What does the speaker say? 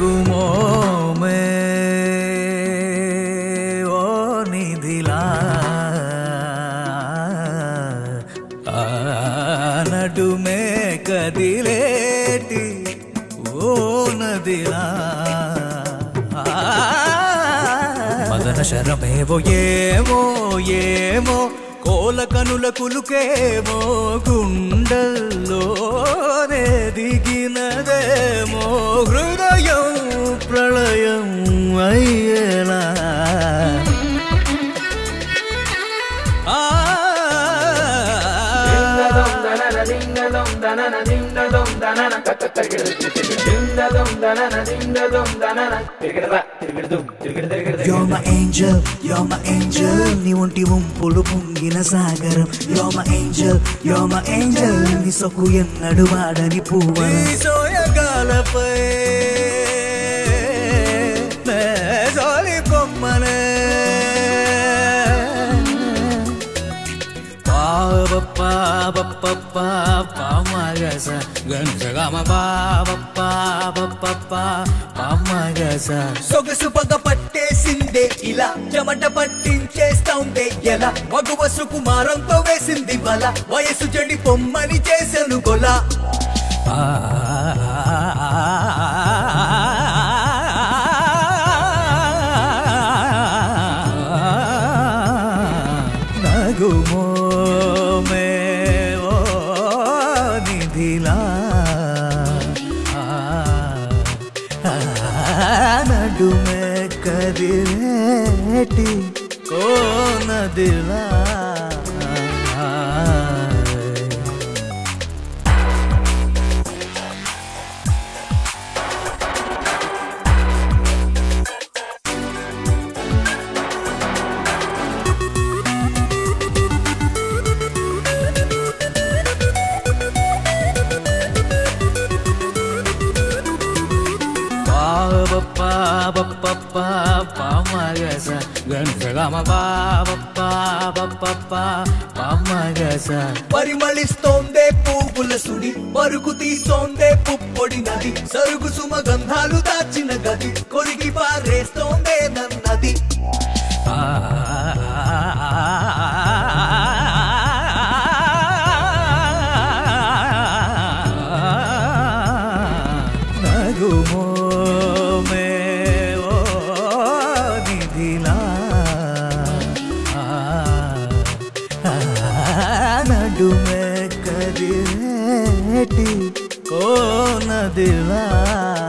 నగుమో మే ఓ నిధిలా ఆ నడుమే కదిలేటి ఓ నదిలా మదన శరమేవో ఏమో ఏమో కోల కనుల కులుకేమో గుండెల్లోనే దిగినదేమో హృదయం ప్రళయం అయ్యేలా ఆ You're my angel, you're my angel నీ ఒంటి వంపులు పొంగిన సాగరం You're my angel, you're my angel నీ సొక్కు ఎన్నడు వాడని పువ్వు సోయగాలపై నే జోలి కొమ్మనే పావ పావ పప్ప పామగస గంధగమ పావ పావ పప్ప పామగస సొగసు పగ పట్టేసిందే ఇలా చెమట పట్టించేస్తాందే ఎలా మగువ సుకుమారంతో వేసింది వల వయసు చెడి పొమ్మని చేసెను గొల నగుమో మే ఓ నిధిలా నడుమే కదిలేటి కో నదిలా పావ పావ పప్ప పామగస గంధగమ పావ పావ పప్ప పామగస పరిమళిస్తోందే పువ్వుల సుడి పరుగు తీస్తోందే పుప్పొడి నది సరుగు సుమగంధాలు దాచిన గది కొరికి పారేస్తోందే నన్నది నగుమో మే ఓ నిధిలా నడుమే కదిలేటి కో నదిలా